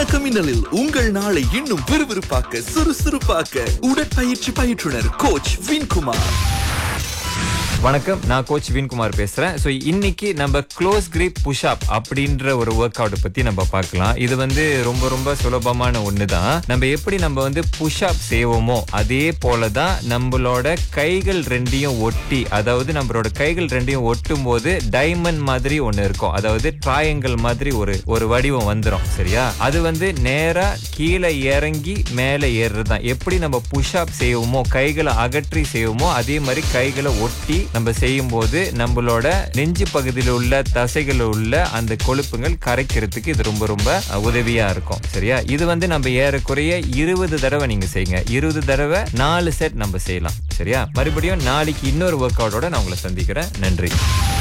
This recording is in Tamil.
வணக்கம் மின்னலில் உங்கள் நாளை இன்னும் விறுவிறுப்பாக்க சுறுசுறுப்பாக்க உடற்பயிற்சி பயிற்றுனர் கோச் வின்குமார் வணக்கம் நான் கோச் வின்குமார் பேசுறேன் ஸோ இன்னைக்கு நம்ம க்ளோஸ் கிரிப் புஷ்அப் அப்படின்ற ஒரு ஒர்க் அவுட் பத்தி நம்ம பார்க்கலாம் இது வந்து ரொம்ப ரொம்ப சுலபமான ஒன்று தான் நம்ம எப்படி நம்ம வந்து புஷ்அப் செய்வோமோ அதே போல தான் நம்மளோட கைகள் ரெண்டையும் ஒட்டி அதாவது நம்மளோட கைகள் ரெண்டையும் ஒட்டும் போது டைமண்ட் மாதிரி ஒன்று இருக்கும் அதாவது ட்ராயங்கிள் மாதிரி ஒரு ஒரு வடிவம் வந்துடும் சரியா அது வந்து நேரா கீழே இறங்கி மேலே ஏறுறது தான் எப்படி நம்ம புஷ்அப் செய்வோமோ கைகளை அகற்றி செய்வோமோ அதே மாதிரி கைகளை ஒட்டி நம்ம செய்யும் போது நம்மளோட நெஞ்சு பகுதியில் உள்ள தசைகள் உள்ள அந்த கொழுப்புகள் கரைக்கிறதுக்கு இது ரொம்ப ரொம்ப அஹ், உதவியா இருக்கும் சரியா இது வந்து நம்ம ஏறக்குறைய இருபது தடவை நீங்க செய்யுங்க இருபது தடவை நாலு செட் நம்ம செய்யலாம் சரியா மறுபடியும் நாளைக்கு இன்னொரு ஒர்க் அவுட்டோட நான் உங்களை சந்திக்கிறேன் நன்றி